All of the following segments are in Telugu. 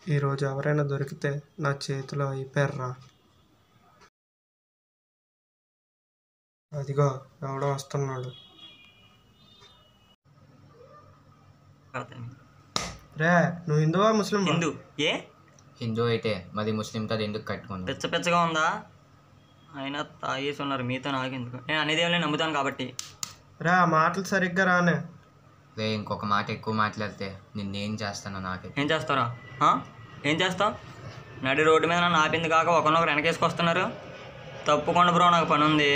ఈరోజు ఎవరైనా దొరికితే నా చేతిలో అయిపోయారా అదిగో ఎవడో వస్తున్నాడు రే నువ్వు హిందువా ముస్లిం హిందూ ఏ హిందూ అయితే మరి ముస్లింతో ఎందుకు కట్టుకున్నావు పిచ్చ పిచ్చగా ఉందా అయినా తాగేసి ఉన్నారు మీతో నాకెందుకు నేను అనేది ఏమీ నమ్ముతాను కాబట్టి రే ఆ మాటలు సరిగ్గా రానే రే ఇంకొక మాట ఎక్కువ మాట్లాడితే నిన్నేం చేస్తానో నాకే ఏం చేస్తారా ఆ? ఏం చేస్తావు నడి రోడ్డు మీద నన్ను ఆపింది కాక ఒకరినొకరు వెనకేసుకొస్తున్నారు తప్పుకోండి బ్రో నాకు పని ఉంది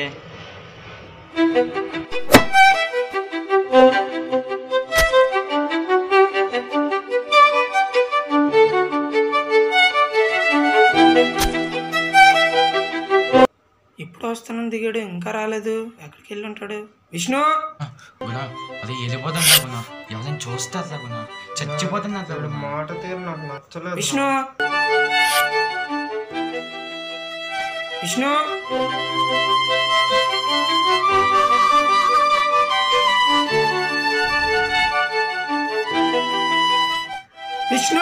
ఇప్పుడు వస్తున్నాను దిగాడు ఇంకా రాలేదు ఎక్కడికి వెళ్ళి ఉంటాడు విష్ణు గునా అది వెళ్ళిపోతున్నా గునా ఎవరైనా చూస్తారు గునా చచ్చిపోతున్నా వీడి మాట తీరు నాకు నచ్చలేదు విష్ణు విష్ణు విష్ణు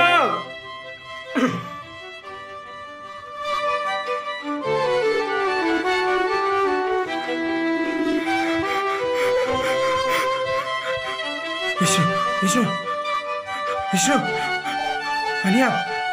విష్ణు విష్ణు విష్ణు అనియా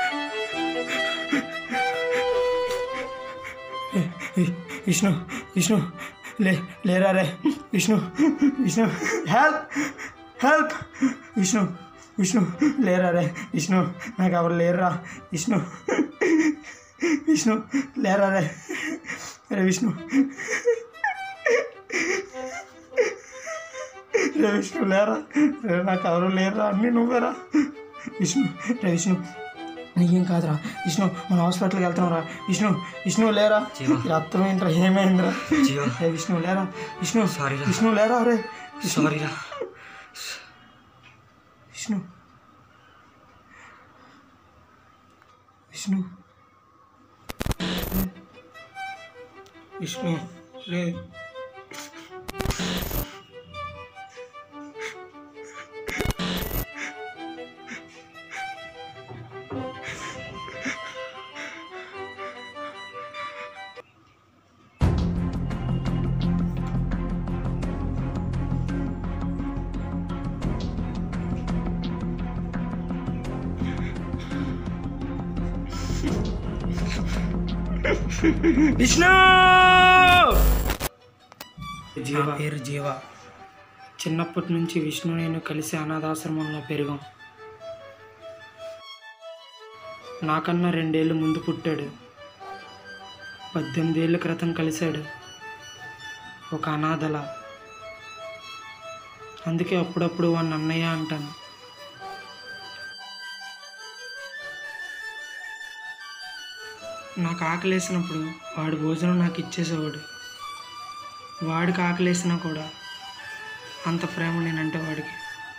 వి- వి- విష్ణు విష్ణు లే లేరా రే విష్ణు విష్ణు హెల్ప్ హెల్ప్ విష్ణు విష్ణు లేరా రే విష్ణు నాకు ఎవరు లేరురా విష్ణు విష్ణు లేరా రే రే విష్ణు రే విష్ణు లేరా రే నాకు ఎవరు లేరురా అన్నీ నువ్వేరా విష్ణు రే విష్ణు నీకేం కాదురా విష్ణు మన హాస్పిటల్కి వెళ్తున్నాం రా విష్ణు విష్ణు లేరా రక్తం ఏంట్రా ఏమైందిరా రే విష్ణు లేరా విష్ణు విష్ణు లేరా రే సారీరా విష్ణు విష్ణు విష్ణు లే విష్ణు జీవ పేరు జీవ చిన్నప్పటి నుంచి విష్ణు నేను కలిసి అనాథాశ్రమంలో పెరిగాం నాకన్నా రెండేళ్ళు ముందు పుట్టాడు పద్దెనిమిది ఏళ్ళ క్రితం కలిశాడు ఒక అనాథల అందుకే అప్పుడప్పుడు వాడిని అన్నయ్య అంటాను నాకు ఆకలేసినప్పుడు వాడు భోజనం నాకు ఇచ్చేసేవాడు వాడికి ఆకలేసినా కూడా అంత ప్రేమ నేనంటే వాడికి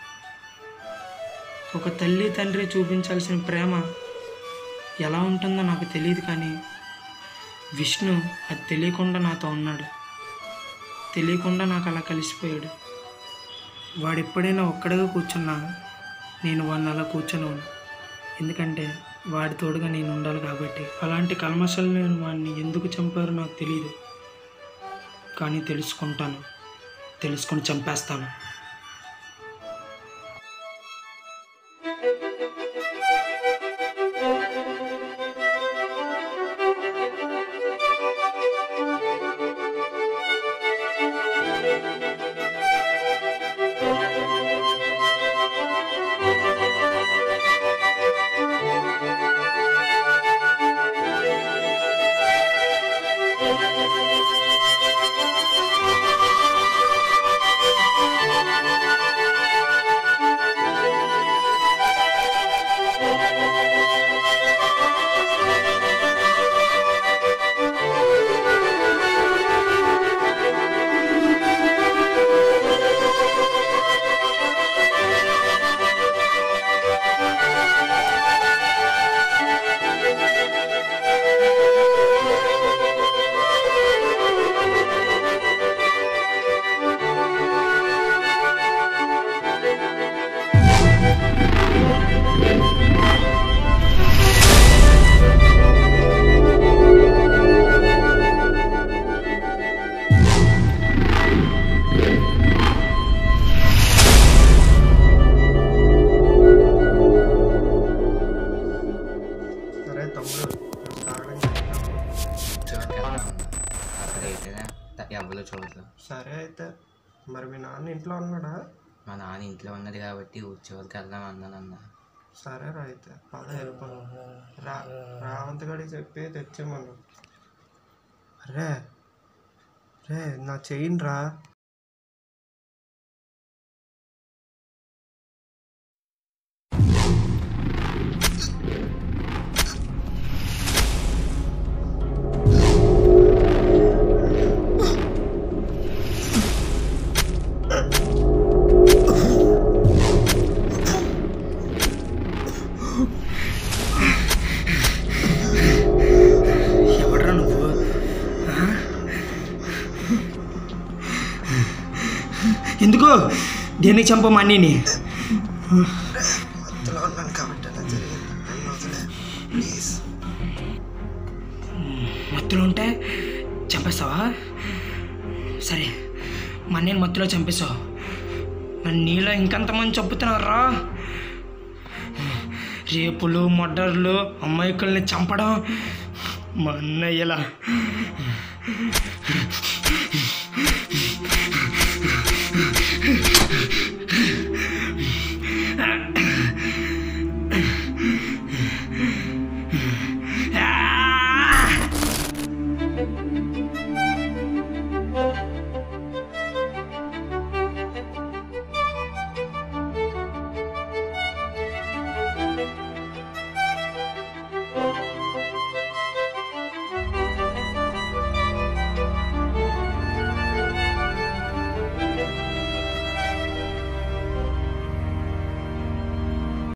ఒక తల్లి తండ్రి చూపించాల్సిన ప్రేమ ఎలా ఉంటుందో నాకు తెలియదు కానీ విష్ణు అది తెలియకుండా నాతో ఉన్నాడు తెలియకుండా నాకు అలా కలిసిపోయాడు వాడు ఎప్పుడైనా ఒక్కడిగా కూర్చున్నా నేను వాడిని అలా కూర్చోలేను ఎందుకంటే వాడి తోడుగా నేను ఉండాలి కాబట్టి అలాంటి కల్మషాలు నేను వాడిని ఎందుకు చంపారో నాకు తెలియదు కానీ తెలుసుకుంటాను తెలుసుకొని చంపేస్తాను ఆ మరి మీ నాన్న ఇంట్లో ఉన్నాడా మా నాన్న ఇంట్లో ఉన్నది కాబట్టి ఉద్యోగానికి వెళ్దాం అన్నానన్న సరే రా అయితే పద వెళ్ళిపోను రా రావంత్ గడికి చెప్పి తెచ్చేమను రే రే నా చెయ్యిని రా ఎవడ్రా నువ్వు ఆ? ఎందుకు దేనికి చంప అన్నీని మత్తులో ఉన్నాను కాబట్టి అలా జరిగింది నన్ను వదిలే ప్లీజ్ మత్తులో ఉంటే చంపేస్తావా సరే మా నేను మత్తులో చంపేశావు మరి నీలో ఇంకంతమంది చంపుతున్నారా రేపులు మర్డర్లు అమ్మాయికుల్ని చంపడం మా అన్నయ్యలా